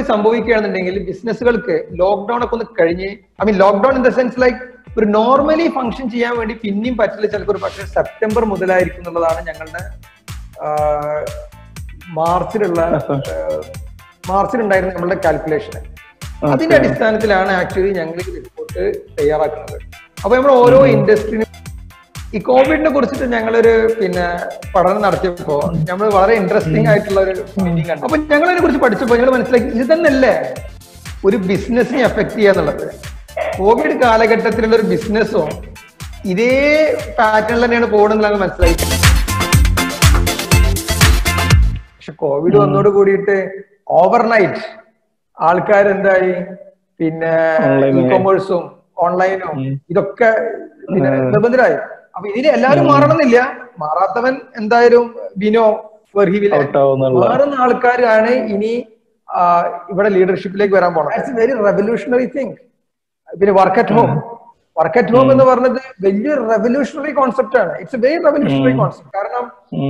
സംഭവിക്കുകയാണെന്നുണ്ടെങ്കിൽ ബിസിനസ്സുകൾക്ക് ലോക്ക്ഡൌൺ ഒക്കെ ഒന്ന് കഴിഞ്ഞ് I mean lockdown in the sense like ഒരു നോർമലി ഫംഗ്ഷൻ ചെയ്യാൻ വേണ്ടി പിന്നെയും പറ്റില്ല ചിലപ്പോൾ ഒരു പക്ഷേ സെപ്റ്റംബർ മുതലായിരിക്കും എന്നുള്ളതാണ് ഞങ്ങളുടെ ആഹ്, മാർച്ചിലുള്ള ആഹ്, മാർച്ചിലുണ്ടായിരുന്ന നമ്മളുടെ കാൽക്കുലേഷൻ അതിന്റെ അടിസ്ഥാനത്തിലാണ് ആക്ച്വലി ഞങ്ങൾ ഈ റിപ്പോർട്ട് തയ്യാറാക്കുന്നത് അപ്പൊ നമ്മൾ ഓരോ ഇൻഡസ്ട്രിനും ഈ കോവിഡിനെ കുറിച്ചിട്ട് ഞങ്ങളൊരു പിന്നെ പഠനം നടത്തിയപ്പോ നമ്മൾ വളരെ ഇൻട്രസ്റ്റിംഗ് ആയിട്ടുള്ള ഒരു മീറ്റിംഗ് കണ്ടു അപ്പൊ ഞങ്ങൾ അതിനെ കുറിച്ച് പഠിച്ചപ്പോൾ ഞങ്ങൾ മനസ്സിലാക്കി ഇത് തന്നെയല്ലേ ഒരു ബിസിനസ്സിനെ എഫക്ട് ചെയ്യാന്നുള്ളത് കോവിഡ് കാലഘട്ടത്തിലുള്ള ഒരു ബിസിനസ്സും ഇതേ പാറ്റേണിൽ തന്നെയാണ് പോകുന്നത് മനസ്സിലായി പക്ഷെ കോവിഡ് വന്നോട് കൂടിയിട്ട് ഓവർനൈറ്റ് ആൾക്കാർ എന്തായി പിന്നെ Online ഇ കൊമേഴ്സും ഓൺലൈനും ഇതൊക്കെ പിന്നെ നിർബന്ധരായി അപ്പൊ ഇതിന് എല്ലാവരും മാറണമെന്നില്ല മാറാത്തവൻ എന്തായാലും വിനോ വെർഹിവിലെ Out ആവുന്നുള്ള. മാറുന്ന ആൾക്കാരാണ് ഇനി ആ, ഇവിടെ ലീഡർഷിപ്പിലേക്ക് വരാൻ പോണത് ഇറ്റ്സ് വെരി റെവല്യൂഷണറി തിങ് പിന്നെ work at home work at home എന്ന് പറഞ്ഞത് വലിയൊരു റെവല്യൂഷണറി കോൺസെപ്റ്റ് ആണ് it's a very revolutionary concept കാരണം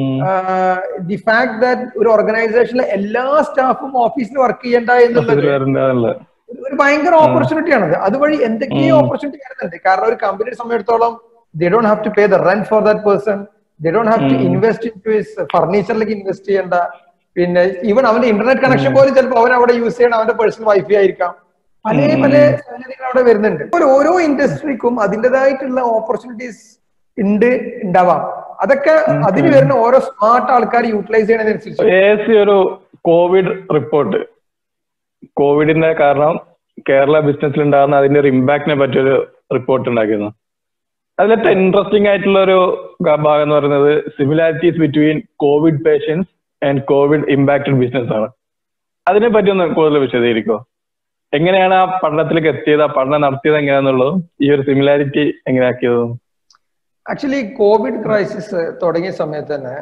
ദി ഫാക്ട് ദാറ്റ് ഒരു ഓർഗനൈസേഷനിലെ എല്ലാ സ്റ്റാഫും ഓഫീസിൽ വർക്ക് ചെയ്യണ്ട എന്നുള്ളത് വരണ്ടല്ല ഒരു- ഒരു ഭയങ്കര ഓപ്പർച്യൂണിറ്റി ആണത് അതുവഴി എന്തൊക്കെയോ ഓപ്പർച്യൂണിറ്റി വരുന്നുണ്ട് കാരണം ഒരു കമ്പനിയെ സംബന്ധിച്ചിടത്തോളം they don't have to pay the rent for that person they don't have to invest in to ഫർണിച്ചറിലേക്ക് ഇൻവെസ്റ്റ് ചെയ്യേണ്ട പിന്നെ ഈവൻ അവന്റെ ഇന്റർനെറ്റ് കണക്ഷൻ പോലും ചിലപ്പോൾ അവൻ അവിടെ യൂസ് ചെയ്യണം അവന്റെ പേഴ്സണൽ വൈഫൈ ആയിരിക്കാം പല പല സംഗതികൾ അവിടെ വരുന്നുണ്ട് അപ്പോൾ ഓരോ ഇൻഡസ്ട്രിക്കും അതിൻ്റെതായിട്ടുള്ള ഓപ്പർച്യൂണിറ്റീസ് ഉണ്ട് ഉണ്ടാവാം അതൊക്കെ അതിന് വരുന്ന ഓരോ സ്മാർട്ട് ആൾക്കാർ യൂട്ടിലൈസ് ചെയ്യണതനുസരിച്ച് എ സി ഒരു കോവിഡ് റിപ്പോർട്ട് കോവിഡിന്റെ കാരണം കേരള ബിസിനസ്സിൽ ഉണ്ടാകുന്ന അതിന്റെ ഒരു ഇമ്പാക്റ്റിനെ പറ്റിയൊരു റിപ്പോർട്ട് ഉണ്ടാക്കിയിരുന്നു അതിലത്തെ ഇൻട്രസ്റ്റിംഗ് ആയിട്ടുള്ള ഒരു ഭാഗം എന്ന് പറയുന്നത് similarities between covid patients and covid impacted business ആണ് അതിനെ പറ്റി ഒന്ന് കൂടുതൽ വിശദീകരിക്കോ എങ്ങനെയാണ് ആ പഠനത്തിലേക്ക് എത്തിയത് ആ പഠനം നടത്തിയത് എങ്ങനെയാന്നുള്ളതും ഈ ഒരു സിമിലാരിറ്റി എങ്ങനെയാക്കിയതും ആക്ച്വലി കോവിഡ് ക്രൈസിസ് തുടങ്ങിയ സമയത്ത് തന്നെ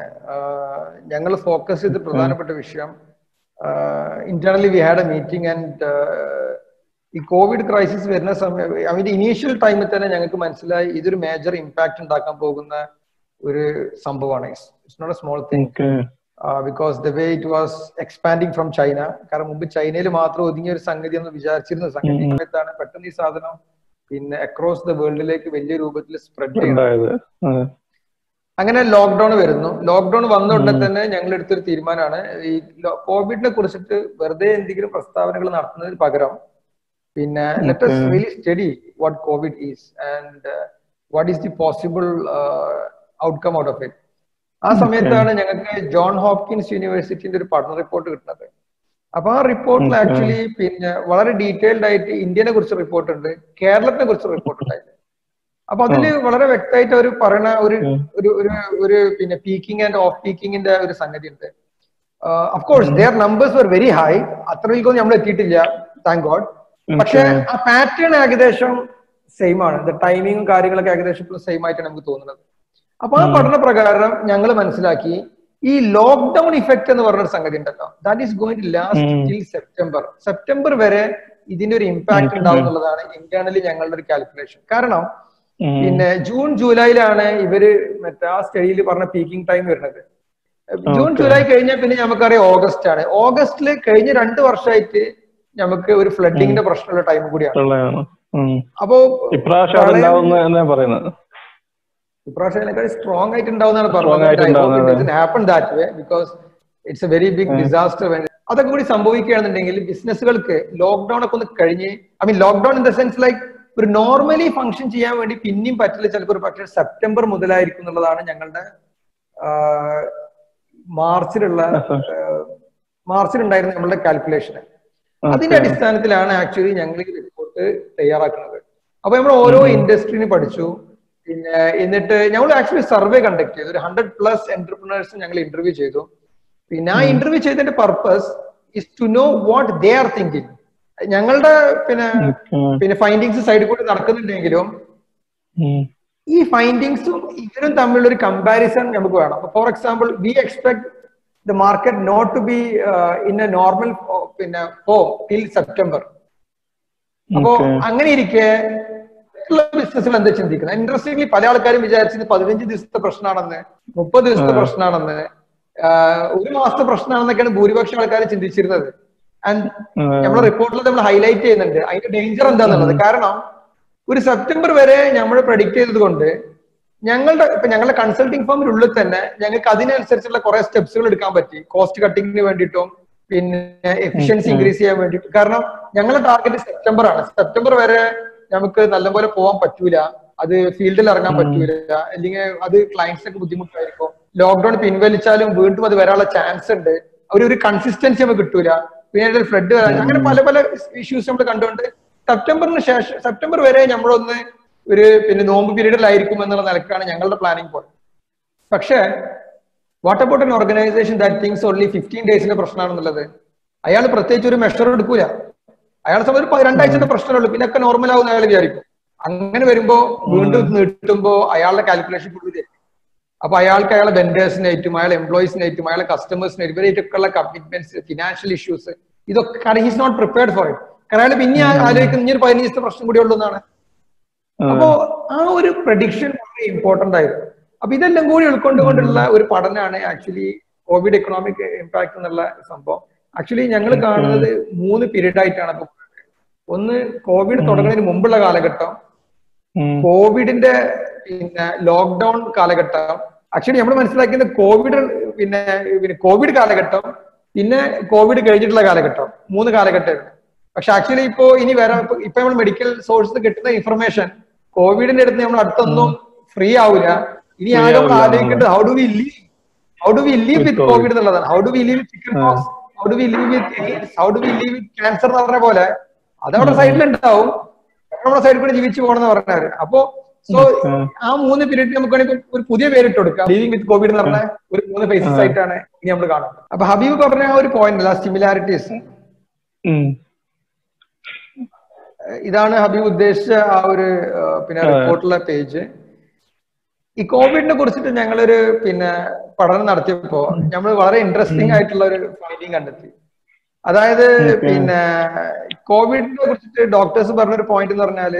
ഞങ്ങൾ ഫോക്കസ് ചെയ്ത പ്രധാനപ്പെട്ട വിഷയം internally we had a meeting and ഈ കോവിഡ് ക്രൈസിസ് വരുന്ന സമയം അതിന്റെ ഇനീഷ്യൽ ടൈമിൽ തന്നെ ഞങ്ങൾക്ക് മനസ്സിലായി ഇതൊരു മേജർ ഇമ്പാക്ട് ഉണ്ടാക്കാൻ പോകുന്ന ഒരു സംഭവമാണ് it's not a small thing because the way it was expanding from China കാരണം മുമ്പ് ചൈനയിൽ മാത്രം ഒതുങ്ങിയ ഒരു സംഗതി എന്ന് വിചാരിച്ചിരുന്ന സംഗതി സമയത്താണ് പെട്ടെന്ന് ഈ സാധനം പിന്നെ അക്രോസ് ദ വേൾഡിലേക്ക് വലിയ രൂപത്തിൽ സ്പ്രെഡ് ചെയ്യുന്നത് ഉണ്ടായത് അതെ. അങ്ങനെ ലോക്ക്ഡൌൺ വരുന്നു ലോക്ക്ഡൌൺ വന്ന ഉടനെ തന്നെ ഞങ്ങൾ എടുത്തൊരു തീരുമാനമാണ് ഈ കോവിഡിനെ കുറിച്ചിട്ട് വെറുതെ എന്തെങ്കിലും പ്രസ്താവനകൾ നടത്തുന്നതിന് പകരം പിന്നെ let us really study what covid is and what is the possible outcome out of it ആ സമയത്താണ് ഞങ്ങൾക്ക് ജോൺ ഹോപ്കിൻസ് യൂണിവേഴ്സിറ്റിന്റെ ഒരു പഠന റിപ്പോർട്ട് കിട്ടുന്നത് അപ്പൊ ആ റിപ്പോർട്ടിൽ ആക്ച്വലി പിന്നെ വളരെ ഡീറ്റെയിൽഡ് ആയിട്ട് ഇന്ത്യനെ കുറിച്ച് റിപ്പോർട്ട് ഉണ്ട് കേരളത്തിനെ കുറിച്ച് റിപ്പോർട്ട് ഉണ്ടായിരുന്നു അപ്പൊ അതില് വളരെ വ്യക്തമായിട്ട് അവർ പറയുന്ന ഒരു ഒരു ഒരു ഒരു പിന്നെ പീക്കിംഗ് ആൻഡ് ഓഫ് പീക്കിങ്ങിന്റെ ഒരു സംഗതി ഉണ്ട് of course their numbers were very high അത്രയിലേക്കൊന്നും നമ്മൾ എത്തിയിട്ടില്ല താങ്ക് ഗോഡ് പക്ഷെ ആ പാറ്റേൺ ഏകദേശം സെയിം ആണ് ദ ടൈമിങ്ങും കാര്യങ്ങളൊക്കെ ഏകദേശം സെയിം ആയിട്ടാണ് നമുക്ക് തോന്നുന്നത് അപ്പൊ ആ പഠന പ്രകാരം ഞങ്ങൾ മനസ്സിലാക്കി ഈ ലോക്ക്ഡൌൺ ഇഫക്റ്റ് എന്ന് പറഞ്ഞൊരു സംഗതി ഉണ്ടല്ലോ that is going to last till September September വരെ ഇതിന്റെ ഒരു ഇമ്പാക്ട് ഉണ്ടാവും എന്നുള്ളതാണ് ഇന്റേണലി ഞങ്ങളുടെ ഒരു കാൽക്കുലേഷൻ കാരണം പിന്നെ ജൂൺ ജൂലൈയിലാണ് ഇവര് മറ്റേ ആ സ്റ്റഡിയിൽ പറഞ്ഞ പീക്കിംഗ് ടൈം വരുന്നത് ജൂൺ ജൂലൈ കഴിഞ്ഞാൽ പിന്നെ നമുക്കറിയാം ഓഗസ്റ്റ് ആണ് ഓഗസ്റ്റിൽ കഴിഞ്ഞ രണ്ട് വർഷമായിട്ട് നമുക്ക് ഒരു ഫ്ലഡിങ്ങിന്റെ പ്രശ്നമുള്ള ടൈം കൂടിയാണ് ഉള്ളതാണ്. ഉം. അപ്പോ ഇപ്രാവശ്യം അത് ഉണ്ടാവുന്ന എന്നാ പറയുന്നത് ഇപ്രാവശ്യം അതിനേക്കാൾ സ്ട്രോങ് ആയിട്ട് ഉണ്ടാവുന്നതാണ് Strong ആയിട്ട് ഉണ്ടാവുന്നത്. പറഞ്ഞത് happen that way because it's a very big disaster അതൊക്കെ കൂടി സംഭവിക്കുകയാണെന്നുണ്ടെങ്കിൽ ബിസിനസ്സുകൾക്ക് ലോക്ക്ഡൌൺ ഒക്കെ ഒന്ന് കഴിഞ്ഞ് I mean lockdown in the sense like ഒരു നോർമലി ഫംഗ്ഷൻ ചെയ്യാൻ വേണ്ടി പിന്നെയും പറ്റില്ല ചിലപ്പോൾ ഒരു പക്ഷേ സെപ്റ്റംബർ മുതലായിരിക്കും എന്നുള്ളതാണ് ഞങ്ങളുടെ ആഹ്, മാർച്ചിലുള്ള ആഹ്, മാർച്ചിലുണ്ടായിരുന്ന നമ്മളുടെ കാൽക്കുലേഷൻ അതിന്റെ അടിസ്ഥാനത്തിലാണ് ആക്ച്വലി ഞങ്ങൾ ഈ റിപ്പോർട്ട് തയ്യാറാക്കുന്നത് അപ്പൊ നമ്മൾ ഓരോ ഇൻഡസ്ട്രീനെ പഠിച്ചു പിന്നെ എന്നിട്ട് ഞങ്ങൾ ആക്ച്വലി സർവേ കണ്ടക്ട് ചെയ്തു ഒരു ഹൺഡ്രഡ് പ്ലസ് എന്റർപ്രിനേഴ്സ് ഞങ്ങൾ ഇന്റർവ്യൂ ചെയ്തു പിന്നെ ആ ഇന്റർവ്യൂ ചെയ്തതിന്റെ purpose is to know what they are thinking ഞങ്ങളുടെ പിന്നെ പിന്നെ ഫൈൻഡിങ്സ് സൈഡിൽ കൂടി നടക്കുന്നുണ്ടെങ്കിലും ഉം. ഈ ഫൈൻഡിങ്സും ഇവരും തമ്മിലുള്ള ഒരു കമ്പാരിസൺ നമുക്ക് വേണം for example we expect the market not to be in a normal പിന്നെ ഫോം ടിൽ സെപ്റ്റംബർ അപ്പോ Okay. അങ്ങനെ ഇരിക്കെ ബിസിനസ്സിൽ എന്താ ചിന്തിക്കുന്നത് ഇൻട്രസ്റ്റിംഗ്ലി പല ആൾക്കാരും വിചാരിച്ചത് പതിനഞ്ച് ദിവസത്തെ പ്രശ്നമാണെന്ന് മുപ്പത് ദിവസത്തെ പ്രശ്നമാണെന്ന് ആഹ് ഒരു മാസത്തെ പ്രശ്നമാണെന്നൊക്കെയാണ് ഭൂരിപക്ഷം ആൾക്കാർ ചിന്തിച്ചിരുന്നത് ആൻഡ് നമ്മുടെ റിപ്പോർട്ടിൽ നമ്മൾ ഹൈലൈറ്റ് ചെയ്യുന്നുണ്ട് അതിന്റെ ഡേഞ്ചർ എന്താന്നുള്ളത് കാരണം ഒരു സെപ്റ്റംബർ വരെ നമ്മൾ പ്രഡിക്ട് ചെയ്തത് കൊണ്ട് ഞങ്ങളുടെ ഇപ്പൊ ഞങ്ങളുടെ കൺസൾട്ടിംഗ് ഫേമിനുള്ളിൽ തന്നെ ഞങ്ങൾക്ക് അതിനനുസരിച്ചുള്ള കുറെ സ്റ്റെപ്സുകൾ എടുക്കാൻ പറ്റി കോസ്റ്റ് കട്ടിങ്ങിന് വേണ്ടിയിട്ടും പിന്നെ എഫിഷ്യൻസി ഇൻക്രീസ് ചെയ്യാൻ വേണ്ടിയിട്ടും കാരണം ഞങ്ങളുടെ ടാർഗറ്റ് സെപ്റ്റംബർ ആണ് സെപ്റ്റംബർ വരെ നമുക്ക് നല്ലപോലെ പോകാൻ പറ്റൂല അത് ഫീൽഡിൽ ഇറങ്ങാൻ പറ്റൂല അല്ലെങ്കിൽ അത് ക്ലയൻസിനൊക്കെ ബുദ്ധിമുട്ടായിരിക്കും ലോക്ക്ഡൌൺ പിൻവലിച്ചാലും വീണ്ടും അത് വരാനുള്ള ചാൻസ് ഉണ്ട് ഒരു ഒരു കൺസിസ്റ്റൻസി നമുക്ക് കിട്ടൂല പിന്നെ ഫ്ലഡ് വരാൻ അങ്ങനെ പല പല ഇഷ്യൂസ് നമ്മൾ കണ്ടുകൊണ്ട് സെപ്റ്റംബറിന് ശേഷം സെപ്റ്റംബർ വരെ നമ്മളൊന്ന് ഒരു പിന്നെ നോമ്പ് പീരീഡിലായിരിക്കും എന്നുള്ള നിലക്കാണ് ഞങ്ങളുടെ പ്ലാനിങ് പോയത് പക്ഷേ what about an organisation that things only fifteen ഡേയ്സിന്റെ പ്രശ്നമാണെന്നുള്ളത് അയാൾ പ്രത്യേകിച്ച് ഒരു മെഷർ എടുക്കൂല അയാളെ സമയത്ത് ഒരു രണ്ടാഴ്ചത്തെ പ്രശ്നമുള്ളൂ പിന്നെ ഒക്കെ നോർമൽ ആവുന്ന അയാൾ വിചാരിക്കും അങ്ങനെ വരുമ്പോ വീണ്ടും നീട്ടുമ്പോ അയാളുടെ കാൽക്കുലേഷൻ ഫുള്ള് തെറ്റും അപ്പൊ അയാൾക്ക് അയാളെ വെൻഡേഴ്സിനായിട്ടും അയാളെ എംപ്ലോയീസിനായിട്ടും അയാളെ കസ്റ്റമേഴ്സിനായിട്ടും ഇവരായിട്ടൊക്കെ ഉള്ള കമ്മിറ്റ്മെന്റ്സ് ഫിനാൻഷ്യൽ ഇഷ്യൂസ് ഇതൊക്കെ കാരണം he's not prepared for it കാരണം അയാൾ പിന്നെ ആലോചിക്കുന്ന ഇനി ഒരു പതിനഞ്ച് ദിവസത്തെ പ്രശ്നം കൂടി ഉള്ളൂ എന്നാണ് അപ്പോ ആ ഒരു പ്രഡിക്ഷൻ വളരെ ഇമ്പോർട്ടന്റ് ആയിരുന്നു അപ്പൊ ഇതെല്ലാം കൂടി ഉൾക്കൊണ്ടുകൊണ്ടുള്ള ഒരു പഠനമാണ് ആക്ച്വലി കോവിഡ് എക്കണോമിക് ഇമ്പാക്ട് എന്നുള്ള സംഭവം ആക്ച്വലി ഞങ്ങൾ കാണുന്നത് മൂന്ന് പീരീഡ് ആയിട്ടാണ് അപ്പൊ ഒന്ന് കോവിഡ് തുടങ്ങുന്നതിന് മുമ്പുള്ള കാലഘട്ടം കോവിഡിന്റെ പിന്നെ ലോക്ക്ഡൌൺ കാലഘട്ടം ആക്ച്വലി നമ്മൾ മനസ്സിലാക്കിയത് കോവിഡ് പിന്നെ പിന്നെ കോവിഡ് കാലഘട്ടം പിന്നെ കോവിഡ് കഴിഞ്ഞിട്ടുള്ള കാലഘട്ടം മൂന്ന് കാലഘട്ടമാണ് പക്ഷെ ആക്ച്വലി ഇപ്പോ ഇനി വരാൻ ഇപ്പൊ നമ്മൾ മെഡിക്കൽ സോഴ്സിൽ കിട്ടുന്ന ഇൻഫർമേഷൻ കോവിഡിന്റെ അടുത്ത് നമ്മൾ അടുത്തൊന്നും ഫ്രീ ആവില്ല ഇനി ആകെ നമ്മൾ ആലോചിക്കേണ്ടത് how do we live how do we live with covid എന്നുള്ളതാണ് how do we live with chicken pox how do we live with how do we live with cancer എന്ന് പറഞ്ഞ പോലെ അതവിടെ സൈഡിൽ ഉണ്ടാവും നമ്മുടെ സൈഡിൽ കൂടെ ജീവിച്ചു പോകണമെന്ന് പറഞ്ഞവര് അപ്പോ സോ ആ മൂന്ന് പീരീഡ് നമുക്ക് വേണമെങ്കിൽ ഒരു പുതിയ പേരിട്ട് കൊടുക്കാം ലീവിംഗ് വിത്ത് കോവിഡ് എന്ന് പറഞ്ഞ ഒരു മൂന്ന് ഫേസസ് ആയിട്ടാണ് ഇനി നമ്മൾ കാണുന്നത് അപ്പൊ ഹബീബ് പറഞ്ഞ ആ ഒരു പോയിന്റ് അല്ല സിമിലാരിറ്റീസ് ഇതാണ് ഹബീബ് ഉദ്ദേശിച്ച ആ ഒരു പിന്നെ റിപ്പോർട്ടിലെ പേജ് ഈ കോവിഡിനെ കുറിച്ചിട്ട് ഞങ്ങളൊരു പിന്നെ പഠനം നടത്തിയപ്പോ നമ്മൾ വളരെ ഇൻട്രസ്റ്റിംഗ് ആയിട്ടുള്ള ഒരു ഫൈൻഡിങ് കണ്ടെത്തി അതായത് പിന്നെ കോവിഡിനെ കുറിച്ചിട്ട് ഡോക്ടേഴ്സ് പറഞ്ഞൊരു പോയിന്റ് എന്ന് പറഞ്ഞാല്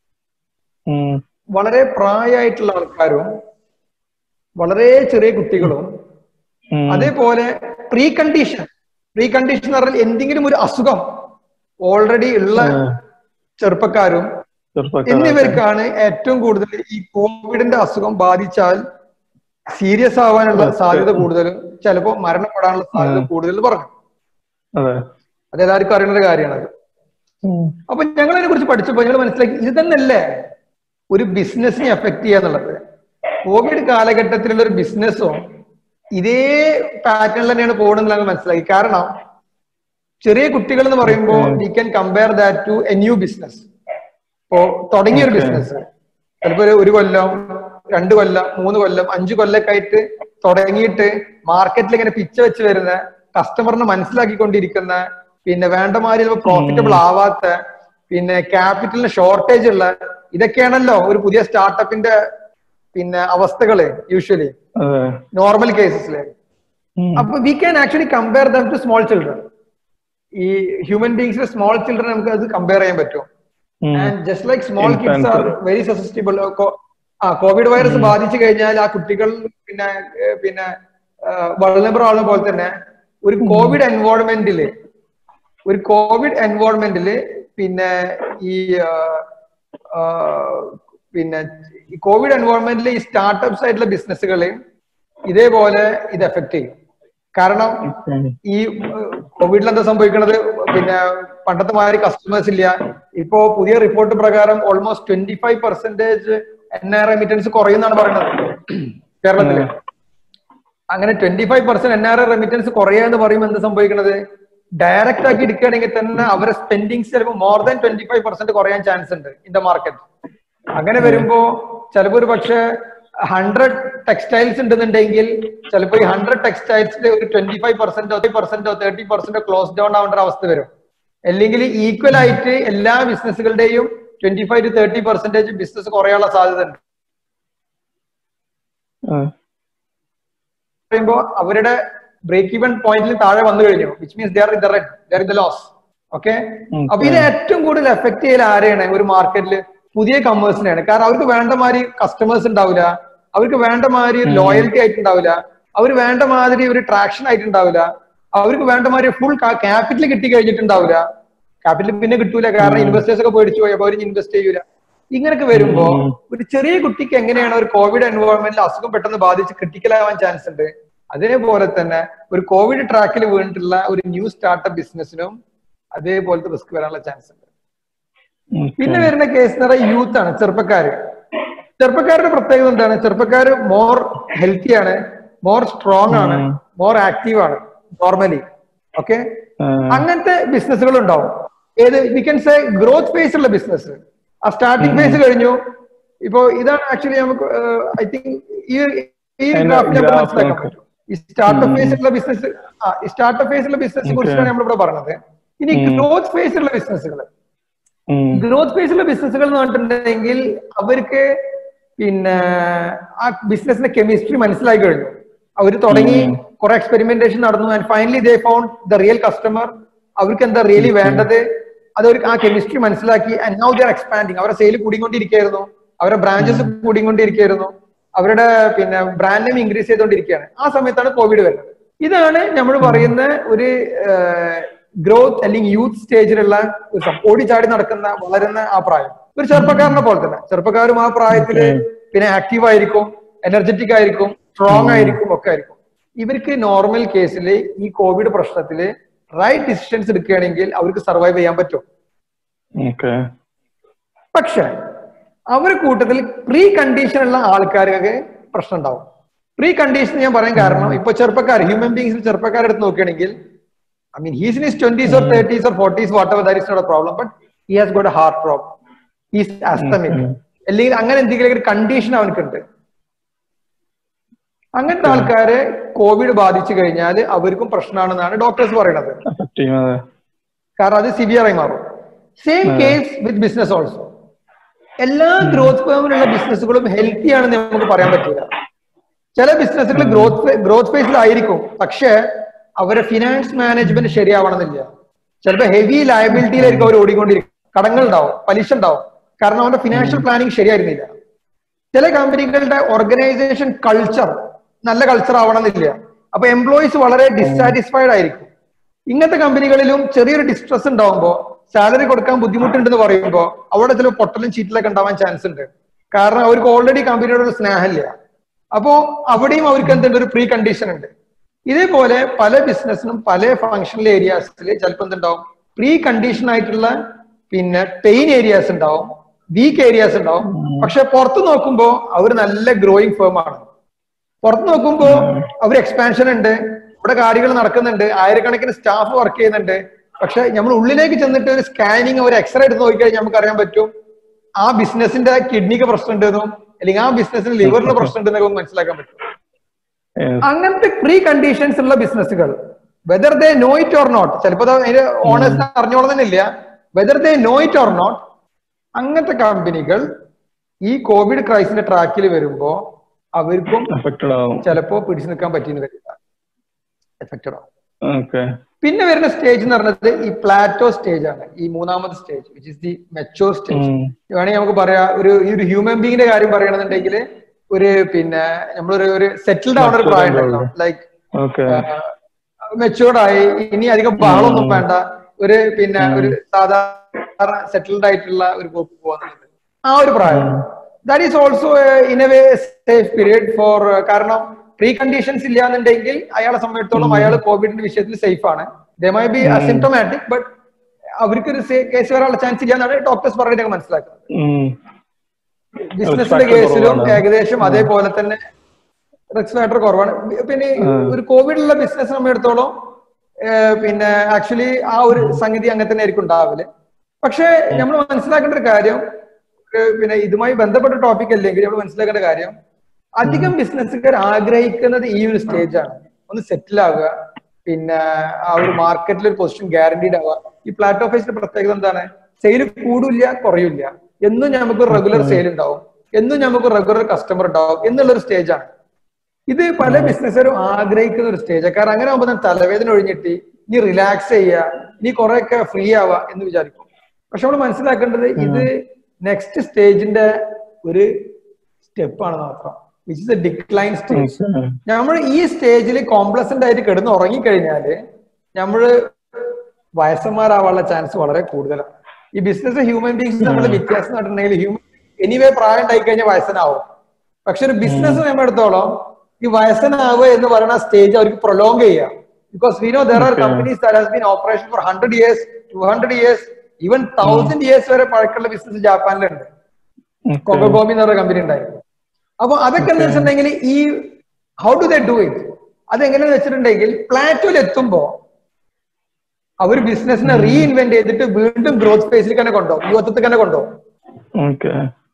വളരെ പ്രായമായിട്ടുള്ള ആൾക്കാരും വളരെ ചെറിയ കുട്ടികളും അതേപോലെ പ്രീ കണ്ടീഷൻ പ്രീ കണ്ടീഷൻ എന്ന് പറഞ്ഞാൽ എന്തെങ്കിലും ഒരു അസുഖം ഓൾറെഡി ഉള്ള ചെറുപ്പക്കാരും എന്നിവർക്കാണ് ഏറ്റവും കൂടുതൽ ഈ കോവിഡിന്റെ അസുഖം ബാധിച്ചാൽ സീരിയസ് ആവാനുള്ള സാധ്യത കൂടുതലും ചിലപ്പോ മരണപ്പെടാനുള്ള സാധ്യത കൂടുതൽ പറഞ്ഞു അത് എല്ലാവർക്കും അറിയുന്ന ഒരു കാര്യമാണ് അപ്പൊ ഞങ്ങൾ അതിനെ കുറിച്ച് പഠിച്ചപ്പോ ഞങ്ങൾ മനസ്സിലാക്കി ഇത് തന്നെയല്ലേ ഒരു ബിസിനസിനെ എഫക്ട് ചെയ്യാന്നുള്ളത് കോവിഡ് കാലഘട്ടത്തിലുള്ള ഒരു ബിസിനസ്സും ഇതേ പാറ്റേണിൽ തന്നെയാണ് പോകുന്നത് ഞങ്ങൾ മനസ്സിലാക്കി കാരണം ചെറിയ കുട്ടികൾ എന്ന് പറയുമ്പോൾ we can compare that to a new business ഇപ്പോ തുടങ്ങിയ ഒരു ബിസിനസ് ചിലപ്പോ ഒരു കൊല്ലം രണ്ട് കൊല്ലം മൂന്ന് കൊല്ലം അഞ്ചു കൊല്ലൊക്കെ ആയിട്ട് തുടങ്ങിയിട്ട് മാർക്കറ്റിൽ ഇങ്ങനെ പിച്ച വെച്ച് വരുന്ന കസ്റ്റമറിനെ മനസ്സിലാക്കിക്കൊണ്ടിരിക്കുന്ന പിന്നെ വേണ്ടമാതിരി ചിലപ്പോൾ പ്രോഫിറ്റബിൾ ആവാത്ത പിന്നെ ക്യാപിറ്റലിന് ഷോർട്ടേജ് ഉള്ള ഇതൊക്കെയാണല്ലോ ഒരു പുതിയ സ്റ്റാർട്ടപ്പിന്റെ പിന്നെ അവസ്ഥകള് യൂഷ്വലി നോർമൽ കേസസില് അപ്പൊ we can actually compare them to small children ഈ ഹ്യൂമൻ ബീങ്സിലെ സ്മോൾ ചിൽഡ്രൻ നമുക്ക് അത് കമ്പയർ ചെയ്യാൻ പറ്റും and just like small kids are very susceptible ആ കോവിഡ് വൈറസ് ബാധിച്ചു കഴിഞ്ഞാൽ ആ കുട്ടികൾ പിന്നെ പിന്നെ വളർന്നപ്പോൾ ആളുന്ന പോലെ തന്നെ ഒരു കോവിഡ് എൻവയോൺമെന്റില് ഒരു കോവിഡ് എൻവയോൺമെന്റില് പിന്നെ ഈ പിന്നെ ഈ കോവിഡ് എൻവയോൺമെന്റിൽ ഈ സ്റ്റാർട്ടപ്സ് ആയിട്ടുള്ള ബിസിനസ്സുകളെയും ഇതേപോലെ ഇത് എഫക്ട് ചെയ്യും കാരണം ഈ കോവിഡിൽ എന്താ സംഭവിക്കുന്നത് പിന്നെ പണ്ടത്തെ മാതിരി കസ്റ്റമേഴ്സ് ഇല്ല ഇപ്പോ പുതിയ റിപ്പോർട്ട് പ്രകാരം almost twenty five percentage N R remittance കുറയുന്നാണ് പറയുന്നത് കേരളത്തില് അങ്ങനെ twenty five percent N R remittance കുറയുക എന്ന് പറയുമ്പോൾ എന്ത് സംഭവിക്കുന്നത് ഡയറക്റ്റ് ആക്കി എടുക്കുകയാണെങ്കിൽ തന്നെ അവരെ സ്പെൻഡിങ്സ് ചിലപ്പോൾ more than twenty five percent കുറയാൻ ചാൻസ് ഉണ്ട് ഇൻ ദ മാർക്കറ്റ് അങ്ങനെ വരുമ്പോ ചിലപ്പോൾ ഒരു പക്ഷേ ഹൺഡ്രഡ് ടെക്സ്റ്റൈൽസ് ഉണ്ടെന്നുണ്ടെങ്കിൽ ചിലപ്പോൾ ഈ ഹൺഡ്രഡ് ടെക്സ്റ്റൈൽസിൽ ഒരു ട്വന്റി ഫൈവ് പെർസെന്റോ പെർസെന്റോ തേർട്ടി പെർസെന്റോ ക്ലോസ് ഡൗൺ ആവേണ്ട ഒരു അവസ്ഥ വരും അല്ലെങ്കിൽ ഈക്വൽ ആയിട്ട് എല്ലാ ബിസിനസ്സുകളുടെയും twenty five to thirty percentage business കുറയാനുള്ള സാധ്യത ഉണ്ട് പറയുമ്പോ അവരുടെ ബ്രേക്ക് ഈവൻ പോയിന്റിൽ താഴെ വന്നു കഴിഞ്ഞു which means they're in the red they're in the loss okay അപ്പൊ ഇത് ഏറ്റവും കൂടുതൽ എഫക്ട് ചെയ്യൽ ആരെയാണ് ഒരു മാർക്കറ്റിൽ പുതിയ കമേഴ്സിനെയാണ് കാരണം അവർക്ക് വേണ്ട മാതിരി കസ്റ്റമേഴ്സ് ഉണ്ടാവില്ല അവർക്ക് വേണ്ട മാതിരി ലോയൽറ്റി ആയിട്ടുണ്ടാവില്ല അവർ വേണ്ട മാതിരി ഒരു ട്രാക്ഷൻ ആയിട്ടുണ്ടാവില്ല അവർക്ക് വേണ്ടമാതിരി ഫുൾ ക്യാപിറ്റൽ കിട്ടി കഴിഞ്ഞിട്ടുണ്ടാവില്ല ക്യാപിറ്റൽ പിന്നെ കിട്ടൂല കാരണം ഇൻവെസ്റ്റേഴ്സ് ഒക്കെ പേടിച്ചു പോയി അപ്പൊ അവർ ഇൻവെസ്റ്റ് ചെയ്യൂല ഇങ്ങനൊക്കെ വരുമ്പോ ഒരു ചെറിയ കുട്ടിക്ക് എങ്ങനെയാണ് ഒരു കോവിഡ് എൻവയോൺമെന്റിൽ അസുഖം പെട്ടെന്ന് ബാധിച്ച് ക്രിട്ടിക്കലാവാൻ ചാൻസ് ഉണ്ട് അതേപോലെ തന്നെ ഒരു കോവിഡ് ട്രാക്കിൽ വീണിട്ടുള്ള ഒരു ന്യൂ സ്റ്റാർട്ടപ്പ് ബിസിനസ്സിനും അതേപോലത്തെ റിസ്ക് വരാനുള്ള ചാൻസ് ഉണ്ട് പിന്നെ വരുന്ന കേസ് എന്ന് പറയുന്നത് യൂത്ത് ആണ് ചെറുപ്പക്കാര് ചെറുപ്പക്കാരുടെ പ്രത്യേകത എന്താണ് ചെറുപ്പക്കാര് മോർ ഹെൽത്തി ആണ് മോർ സ്ട്രോങ് ആണ് മോർ ആക്റ്റീവ് ആണ് നോർമലി ഓക്കെ അങ്ങനത്തെ ബിസിനസ്സുകൾ ഉണ്ടാവും ഏത് we can say growth phase ഉള്ള ബിസിനസ് ആ സ്റ്റാർട്ടിംഗ് ഫേസ് കഴിഞ്ഞു ഇപ്പോ ഇതാണ് ആക്ച്വലി നമുക്ക് ഐ തിങ്ക് ഈ ഈ ഗ്രാഫ് നമുക്ക് മനസ്സിലാക്കാൻ പറ്റും ഈ സ്റ്റാർട്ടപ്പ് ഫേസിലുള്ള ബിസിനസ് ആ ഈ സ്റ്റാർട്ടപ്പ് ഫേസിലുള്ള ബിസിനസിനെ കുറിച്ചാണ് നമ്മളിവിടെ പറഞ്ഞത് ഇനി ഗ്രോത്ത് ഫേസിലുള്ള ബിസിനസ്സുകൾ ഗ്രോത്ത് ഫേസിലുള്ള ബിസിനസ്സുകൾ എന്ന് പറഞ്ഞിട്ടുണ്ടെങ്കിൽ അവർക്ക് പിന്നെ ആ ബിസിനസിന്റെ കെമിസ്ട്രി മനസ്സിലാക്കി കഴിഞ്ഞു അവർ തുടങ്ങി കുറെ എക്സ്പെരിമെന്റേഷൻ നടന്നു and finally they found the real customer അവർക്ക് എന്താ റിയലി വേണ്ടത് അത് അവർക്ക് ആ കെമിസ്ട്രി മനസ്സിലാക്കി ആൻഡ് നൗ ദർ എക്സ്പാൻഡിങ് അവരുടെ സെയിൽ കൂടിക്കൊണ്ടിരിക്കുകയായിരുന്നു അവരുടെ ബ്രാഞ്ചസ് കൂടിക്കൊണ്ടിരിക്കുകയായിരുന്നു അവരുടെ പിന്നെ ബ്രാൻഡ് നെയിം ഇൻക്രീസ് ചെയ്തുകൊണ്ടിരിക്കുകയാണ് ആ സമയത്താണ് കോവിഡ് വരുന്നത് ഇതാണ് നമ്മൾ പറയുന്ന ഒരു ഗ്രോത്ത് അല്ലെങ്കിൽ യൂത്ത് സ്റ്റേജിലുള്ള ഒരു സം- ഓടിച്ചാടി നടക്കുന്ന വളരുന്ന ആ പ്രായം ഒരു ചെറുപ്പക്കാരനെ പോലെ തന്നെ ചെറുപ്പക്കാരും ആ പ്രായത്തില് പിന്നെ ആക്റ്റീവ് ആയിരിക്കും എനർജറ്റിക് ആയിരിക്കും സ്ട്രോങ് ആയിരിക്കും ഒക്കെ ആയിരിക്കും ഇവർക്ക് നോർമൽ കേസിൽ ഈ കോവിഡ് പ്രശ്നത്തില് റൈറ്റ് ഡിസിഷൻസ് എടുക്കുകയാണെങ്കിൽ അവർക്ക് സർവൈവ് ചെയ്യാൻ പറ്റും ഓക്കെ പക്ഷെ അവരെ കൂട്ടത്തിൽ പ്രീ കണ്ടീഷൻ ഉള്ള ആൾക്കാർക്ക് പ്രശ്നം ഉണ്ടാവും പ്രീ കണ്ടീഷൻ ഞാൻ പറയാൻ കാരണം ഇപ്പൊ ചെറുപ്പക്കാർ ഹ്യൂമൻ ബീങ്സിൽ ചെറുപ്പക്കാരെടുത്ത് നോക്കുകയാണെങ്കിൽ I mean he's in his twenties or thirties or forties whatever that is not a problem but he has got a heart problem he's asthmatic അല്ലെങ്കിൽ അങ്ങനെ എന്തെങ്കിലും ഒരു കണ്ടീഷൻ അവനക്കുണ്ട് അങ്ങനത്തെ ആൾക്കാരെ കോവിഡ് ബാധിച്ചു കഴിഞ്ഞാൽ അവർക്കും പ്രശ്നമാണെന്നാണ് ഡോക്ടേഴ്സ് പറയുന്നത് കാരണം അത് സിവിയർ ആയി മാറും same case with business also എല്ലാ ഗ്രോത്ത് ഫേമിലുള്ള ബിസിനസ്സുകളും ഹെൽത്തി ആണെന്ന് നമുക്ക് പറയാൻ പറ്റില്ല ചില ബിസിനസ്സുകൾ ഗ്രോത്ത് ഗ്രോത്ത് ഫേസിലായിരിക്കും പക്ഷെ അവരെ ഫിനാൻസ് മാനേജ്മെന്റ് ശരിയാവണമെന്നില്ല ചിലപ്പോൾ ഹെവി ലയബിലിറ്റിയിലായിരിക്കും അവർ ഓടിക്കൊണ്ടിരിക്കും കടങ്ങൾ ഉണ്ടാവും പലിശ ഉണ്ടാവും കാരണം അവരുടെ ഫിനാൻഷ്യൽ പ്ലാനിങ് ശരിയായിരുന്നില്ല ചില കമ്പനികളുടെ ഓർഗനൈസേഷൻ കൾച്ചർ നല്ല കൾച്ചർ ആവണമെന്നില്ല അപ്പൊ എംപ്ലോയീസ് വളരെ ഡിസാറ്റിസ്ഫൈഡ് ആയിരിക്കും ഇങ്ങനത്തെ കമ്പനികളിലും ചെറിയൊരു ഡിസ്ട്രസ് ഉണ്ടാവുമ്പോൾ സാലറി കൊടുക്കാൻ ബുദ്ധിമുട്ടുണ്ടെന്ന് പറയുമ്പോൾ അവിടെ ചില പൊട്ടലും ചീറ്റിലൊക്കെ ഉണ്ടാവാൻ ചാൻസ് ഉണ്ട് കാരണം അവർക്ക് ഓൾറെഡി കമ്പനിയോട് ഒരു സ്നേഹമില്ല അപ്പോ അവിടെയും അവർക്ക് എന്തുണ്ട് ഒരു പ്രീ കണ്ടീഷൻ ഉണ്ട് ഇതേപോലെ പല ബിസിനസ്സിനും പല ഫങ്ഷണൽ ഏരിയാസിൽ ചിലപ്പോൾ എന്തുണ്ടാവും പ്രീ കണ്ടീഷൻ ആയിട്ടുള്ള പിന്നെ പെയിൻ ഏരിയാസ് ഉണ്ടാവും വീക്ക് ഏരിയാസ് ഉണ്ടാവും പക്ഷെ പുറത്ത് നോക്കുമ്പോൾ അവർ നല്ല ഗ്രോയിങ് ഫേം ആണ് പുറത്ത് നോക്കുമ്പോൾ അവർ എക്സ്പാൻഷൻ ഉണ്ട് ഇവിടെ കാര്യങ്ങൾ നടക്കുന്നുണ്ട് ആയിരക്കണക്കിന് സ്റ്റാഫ് വർക്ക് ചെയ്യുന്നുണ്ട് പക്ഷെ നമ്മൾ ഉള്ളിലേക്ക് ചെന്നിട്ട് ഒരു സ്കാനിങ് ഒരു എക്സ്റേ എടുത്ത് നോക്കിക്കഴിഞ്ഞാൽ നമുക്ക് അറിയാൻ പറ്റും ആ ബിസിനസിന്റെ കിഡ്നിക്ക് പ്രശ്നം ഉണ്ടെന്നും അല്ലെങ്കിൽ ആ ബിസിനസിന് ലിവറിന് പ്രശ്നം ഉണ്ടെന്നൊക്കെ നമുക്ക് മനസ്സിലാക്കാൻ പറ്റും അങ്ങനത്തെ പ്രീ കണ്ടീഷൻസ് ഉള്ള ബിസിനസ്സുകൾ whether they know it or not ചിലപ്പോൾ അതിന്റെ ഓണേഴ്സിനെ അറിഞ്ഞോളന്നില്ല whether they know it or not അങ്ങനത്തെ കമ്പനികൾ ഈ കോവിഡ് ക്രൈസിന്റെ ട്രാക്കിൽ വരുമ്പോ അവർക്കും അഫക്റ്റഡ് ആവും ചിലപ്പോ പിടിച്ചു നിൽക്കാൻ പറ്റിയെന്ന് വരില്ല എഫക്റ്റഡ് ആവും ഓക്കെ പിന്നെ വരുന്ന സ്റ്റേജ് എന്ന് പറഞ്ഞത് ഈ പ്ലാറ്റോ സ്റ്റേജ് ആണ് ഈ മൂന്നാമത്തെ stage which is the mature stage വേണമെങ്കിൽ നമുക്ക് പറയാം ഒരു ഈ ഒരു ഹ്യൂമൻ ബീങ്ങിന്റെ കാര്യം പറയണമെന്നുണ്ടെങ്കിൽ ഒരു പിന്നെ നമ്മളൊരു ഒരു സെറ്റിൽഡ് ആവുന്ന ഒരു പ്രായം ഉണ്ടല്ലോ ലൈക്ക് ഓക്കെ മെച്ചൂർഡ് ആയി ഇനി അധികം ബഹളമൊന്നും വേണ്ട ഒരു പിന്നെ ഒരു സാധാരണ സെറ്റിൽഡ് ആയിട്ടുള്ള ഒരു പോക്ക് പോകാന്നുള്ളത് ആ ഒരു പ്രായം that is also in a way safe period for കാരണം പ്രീ കണ്ടീഷൻസ് ഇല്ല എന്നുണ്ടെങ്കിൽ അയാളെ സംബന്ധിച്ചിടത്തോളം അയാൾ കോവിഡിന്റെ വിഷയത്തിൽ സേഫ് ആണ് they may be asymptomatic but അവർക്ക് ഒരു കേസ് വരാനുള്ള ചാൻസ് ഇല്ല എന്നാണ് ഡോക്ടേഴ്സ് പറഞ്ഞിട്ട് മനസ്സിലാക്കുന്നത് ബിസിനസിന്റെ factor കേസിലും കുറവാണ്. ഏകദേശം അതേപോലെ തന്നെ റിസ്ക് ഫാക്ടർ കുറവാണ് പിന്നെ ഒരു കോവിഡുള്ള ബിസിനസ് നമ്മളെടുത്തോളം പിന്നെ ആക്ച്വലി ആ ഒരു സംഗതി അങ്ങനെ തന്നെ ആയിരിക്കും ഉണ്ടാവില്ല പക്ഷെ നമ്മൾ മനസ്സിലാക്കേണ്ട ഒരു കാര്യം ഒരു പിന്നെ ഇതുമായി ബന്ധപ്പെട്ട ടോപ്പിക് അല്ലെങ്കിൽ നമ്മൾ മനസ്സിലാക്കേണ്ട കാര്യം അധികം ബിസിനസ്സുകാർ ആഗ്രഹിക്കുന്നത് ഈ ഒരു സ്റ്റേജ് ആണ് ഒന്ന് സെറ്റിൽ ആവുക പിന്നെ ആ ഒരു മാർക്കറ്റിൽ ഒരു പൊസിഷൻ ഗ്യാരണ്ടീഡ് ആവുക ഈ പ്ലാറ്റ് ഓഫീസിന്റെ പ്രത്യേകത എന്താണ് സെയിൽ കൂടില്ല കുറയില്ല എന്നും നമുക്ക് റെഗുലർ സെയിൽ ഉണ്ടാവും എന്നും നമുക്ക് റെഗുലർ കസ്റ്റമർ ഉണ്ടാവും എന്നുള്ളൊരു സ്റ്റേജ് ആണ് ഇത് പല ബിസിനസ്സുകാരും ആഗ്രഹിക്കുന്ന ഒരു സ്റ്റേജ് കാരണം അങ്ങനെ ആകുമ്പോൾ തന്നെ തലവേദന ഒഴിഞ്ഞിട്ട് ഇനി റിലാക്സ് ചെയ്യുക ഇനി കുറെയൊക്കെ ഫ്രീ ആവുക എന്ന് വിചാരിക്കും പക്ഷെ നമ്മൾ മനസ്സിലാക്കേണ്ടത് ഇത് നെക്സ്റ്റ് സ്റ്റേജിന്റെ ഒരു സ്റ്റെപ്പാണ് മാത്രം which is a decline stage നമ്മൾ ഈ സ്റ്റേജിൽ കോംപ്ലസന്റ് ആയിട്ട് കിടന്ന് ഉറങ്ങിക്കഴിഞ്ഞാല് നമ്മള് വയസ്സന്മാരാവാനുള്ള ചാൻസ് വളരെ കൂടുതലാണ് ഈ ബിസിനസ് ഹ്യൂമൻ ബീങ്സ് നമ്മൾ വ്യത്യാസം നടന്നിട്ടുണ്ടെങ്കിൽ ഹ്യൂമൻ എനിവേ പ്രായം ഉണ്ടായി കഴിഞ്ഞാൽ വയസ്സനാവും പക്ഷെ ഒരു ബിസിനസ് നമ്മളെടുത്തോളം ഈ വയസ്സനാവുക എന്ന് പറയുന്ന സ്റ്റേജ് അവർക്ക് പ്രൊലോങ് ചെയ്യാം because we know there are Okay. Companies that has been operation for hundred years two hundred years even thousand years വരെ പഴക്കമുള്ള ബിസിനസ് ജാപ്പാനിലുണ്ട് കൊക്കോമി എന്ന് പറയുന്ന കമ്പനി ഉണ്ടായിരുന്നു അപ്പൊ അതൊക്കെ എന്ന് വെച്ചിട്ടുണ്ടെങ്കിൽ ഈ how do they do it അതെങ്ങനെയാന്ന് വെച്ചിട്ടുണ്ടെങ്കിൽ പ്ലാറ്റോയിൽ എത്തുമ്പോ അവർ ബിസിനസിനെ റീഇൻവെന്റ് ചെയ്തിട്ട് വീണ്ടും ഗ്രോത്ത് ഫേസിലേക്ക് തന്നെ കൊണ്ടുപോകും യുവത്വത്തിൽ തന്നെ കൊണ്ടുപോകും ഓക്കെ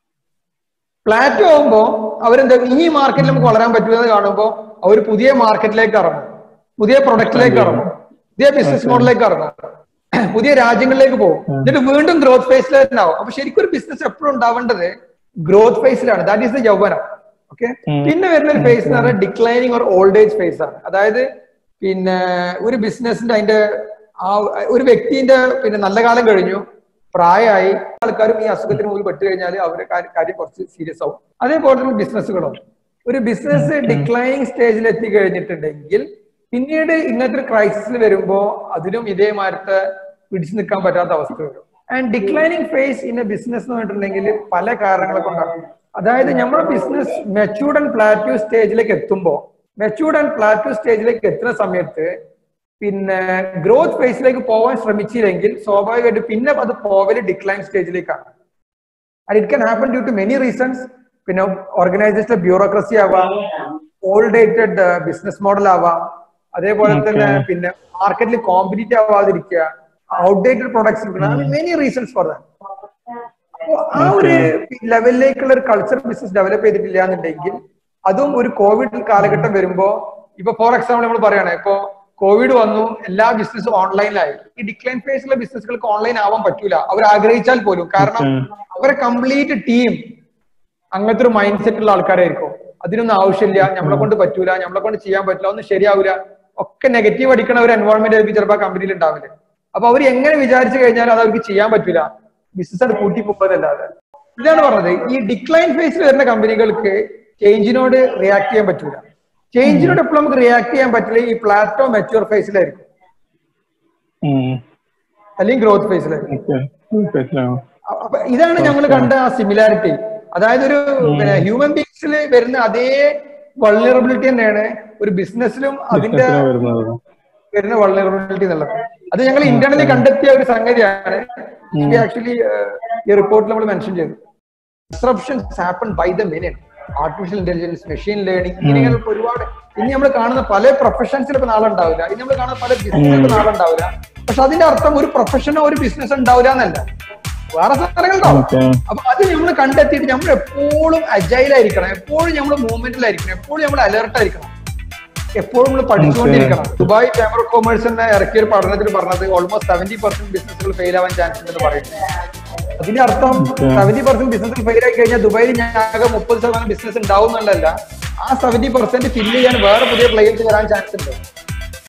പ്ലാറ്റോ ആകുമ്പോ അവരെന്താ ഈ മാർക്കറ്റിൽ നമുക്ക് വളരാൻ പറ്റുമെന്ന് കാണുമ്പോൾ അവർ പുതിയ മാർക്കറ്റിലേക്ക് ഇറങ്ങും പുതിയ പ്രൊഡക്റ്റിലേക്ക് ഇറങ്ങും പുതിയ ബിസിനസ് മോഡലിലേക്ക് ഇറങ്ങും പുതിയ രാജ്യങ്ങളിലേക്ക് പോകും എന്നിട്ട് വീണ്ടും ഗ്രോത്ത് ഫേസിൽ തന്നെ ആവും അപ്പൊ ശരിക്കും ഒരു ബിസിനസ് എപ്പോഴും ഉണ്ടാവേണ്ടത് ഗ്രോത്ത് ഫേസിലാണ് ദാറ്റ് ഈസ് ദ യൗവനം ഓക്കെ ഉം. പിന്നെ വരുന്ന ഒരു ഫേസ് എന്ന് പറഞ്ഞാൽ ഡിക്ലൈനിങ് ഒരു ഓൾഡ് ഏജ് ഫേസ് ആണ് അതായത് പിന്നെ ഒരു ബിസിനസിന്റെ അതിന്റെ ആ ഒരു വ്യക്തിന്റെ പിന്നെ നല്ല കാലം കഴിഞ്ഞു പ്രായമായി ആൾക്കാരും ഈ അസുഖത്തിന് മുമ്പിൽ പെട്ട് കഴിഞ്ഞാൽ അവരുടെ കാര്യം കാര്യം കുറച്ച് സീരിയസ് ആവും അതേപോലെ തന്നെ ബിസിനസ്സുകളും ഒരു ബിസിനസ് ഡിക്ലൈനിങ് സ്റ്റേജിൽ എത്തി കഴിഞ്ഞിട്ടുണ്ടെങ്കിൽ പിന്നീട് ഇങ്ങനത്തെ ഒരു ക്രൈസിസിൽ വരുമ്പോ അതിനും ഇതേമാരത്തെ പിടിച്ചു നിൽക്കാൻ പറ്റാത്ത അവസ്ഥ വരും and declining phase in a business എന്ന് പറഞ്ഞിട്ടുണ്ടെങ്കിൽ പല കാരണങ്ങളെ കൊണ്ടാണ് അതായത് നമ്മുടെ ബിസിനസ് മെച്ചൂർഡ് ആൻഡ് പ്ലാറ്റ്യൂ സ്റ്റേജിലേക്ക് എത്തുമ്പോൾ മെച്ചൂർഡ് ആൻഡ് പ്ലാറ്റ്യൂ സ്റ്റേജിലേക്ക് എത്തുന്ന സമയത്ത് പിന്നെ ഗ്രോത്ത് ഫേസിലേക്ക് പോകാൻ ശ്രമിച്ചില്ലെങ്കിൽ സ്വാഭാവികമായിട്ട് പിന്നെ അത് പോവല് ഡിക്ലൈൻ സ്റ്റേജിലേക്കാണ് and it can happen due to many reasons പിന്നെ ഓർഗനൈസേഷന്റെ ബ്യൂറോക്രസി ആവാം ഓൾഡ് ഡേറ്റഡ് ബിസിനസ് മോഡൽ ആവാം അതേപോലെ തന്നെ Okay. പിന്നെ മാർക്കറ്റിൽ കോമ്പറ്റീറ്റ് ആവാതിരിക്കുക outdated products many reasons for that അപ്പോ ആ ഒരു ലെവലിലേക്കുള്ള ഒരു കൾച്ചർ ബിസിനസ് ഡെവലപ്പ് ചെയ്തിട്ടില്ല എന്നുണ്ടെങ്കിൽ അതും ഒരു കോവിഡ് കാലഘട്ടം വരുമ്പോ ഇപ്പൊ ഫോർ എക്സാമ്പിൾ നമ്മൾ പറയാണ് ഇപ്പൊ കോവിഡ് വന്നു എല്ലാ ബിസിനസ്സും ഓൺലൈനിലായി ഈ ഡിക്ലൈൻ ഫേസിലുള്ള ബിസിനസ്സുകൾക്ക് ഓൺലൈൻ ആവാൻ പറ്റൂല അവർ ആഗ്രഹിച്ചാൽ പോലും കാരണം അവരെ കംപ്ലീറ്റ് ടീം അങ്ങനത്തെ ഒരു മൈൻഡ് സെറ്റ് ഉള്ള ആൾക്കാരായിരിക്കും അതിനൊന്നും ആവശ്യമില്ല നമ്മളെ കൊണ്ട് പറ്റൂല നമ്മളെ കൊണ്ട് ചെയ്യാൻ പറ്റില്ല ഒന്നും ശരിയാവില്ല ഒക്കെ നെഗറ്റീവ് അടിക്കണ ഒരു എൻവയോൺമെന്റ് ആയിരിക്കും ചിലപ്പോൾ കമ്പനിയിൽ ഉണ്ടാവില്ല അപ്പൊ അവർ എങ്ങനെ വിചാരിച്ചു കഴിഞ്ഞാൽ അത് അവർക്ക് ചെയ്യാൻ പറ്റൂല ബിസിനസ് അത് കൂട്ടി പോകുന്നതല്ലാതെ ഇതാണ് പറഞ്ഞത് ഈ ഡിക്ലൈൻ ഫേസിൽ വരുന്ന കമ്പനികൾക്ക് ചേഞ്ചിനോട് റിയാക്ട് ചെയ്യാൻ പറ്റൂല ചേഞ്ചിനോട് എപ്പോഴും നമുക്ക് റിയാക്ട് ചെയ്യാൻ പറ്റില്ല ഈ പ്ലാറ്റോ മെച്യൂർ ഫേസിലായിരിക്കും അല്ലെങ്കിൽ ഗ്രോത്ത് ഫേസിലായിരിക്കും ഓക്കെ അപ്പൊ ഇതാണ് ഞങ്ങൾ കണ്ട ആ സിമിലാരിറ്റി അതായത് ഒരു പിന്നെ ഹ്യൂമൻ ബീങ്സിൽ വരുന്ന അതേ വൾണറബിലിറ്റി തന്നെയാണ് ഒരു ബിസിനസ്സിലും അതിന്റെ വരുന്നത് വരുന്ന വൾണറബിലിറ്റി എന്നുള്ളത് അത് ഞങ്ങൾ ഇന്റേണലി കണ്ടെത്തിയ ഒരു സംഗതിയാണ് ആക്ച്വലി ഈ റിപ്പോർട്ടിൽ നമ്മൾ മെൻഷൻ ചെയ്തു disruptions happen by the minute artificial intelligence machine learning ഇങ്ങനെയുള്ള ഒരുപാട് ഇനി നമ്മൾ കാണുന്ന പല പ്രൊഫഷൻസിൽ ഇപ്പൊ നാളെ ഉണ്ടാവില്ല ഇനി നമ്മൾ കാണുന്ന പല ബിസിനസ്സിൽ നാളെ ഉണ്ടാവില്ല പക്ഷെ അതിന്റെ അർത്ഥം ഒരു പ്രൊഫഷനോ ഒരു ബിസിനസ് ഉണ്ടാവില്ല എന്നല്ല വേറെ സാധനങ്ങളുണ്ടാവും ഓക്കെ അപ്പൊ അത് നമ്മൾ കണ്ടെത്തിയിട്ട് നമ്മൾ എപ്പോഴും അജൈലായിരിക്കണം എപ്പോഴും നമ്മൾ മൂവ്മെന്റിലായിരിക്കണം എപ്പോഴും നമ്മൾ അലേർട്ട് ആയിരിക്കണം എപ്പോഴും നമ്മൾ പഠിച്ചുകൊണ്ടിരിക്കണം ദുബായ് ചേംബർ ഓഫ് കോമേഴ്സ് എന്ന ഇറക്കിയ ഒരു പഠനത്തിൽ പറഞ്ഞത് ഓൾമോസ്റ്റ് സെവന്റി പെർസെന്റ് ബിസിനസ്സുകൾ ഫെയിൽ ആവാൻ ചാൻസ് ഉണ്ടെന്ന് പറയുന്നു അതിന്റെ അർത്ഥം സെവന്റി പെർസെന്റ് ബിസിനസ് ഫെയിൽ ആയി കഴിഞ്ഞാൽ ദുബായിൽ ഞാൻ ആകെ മുപ്പത് ശതമാനം ബിസിനസ് ഉണ്ടാവും എന്നുള്ളതല്ല ആ സെവന്റി പെർസെന്റ് ഫില്ല് ചെയ്യാൻ വേറെ പുതിയ പ്ലേയേഴ്സ് വരാൻ ചാൻസ് ഉണ്ട്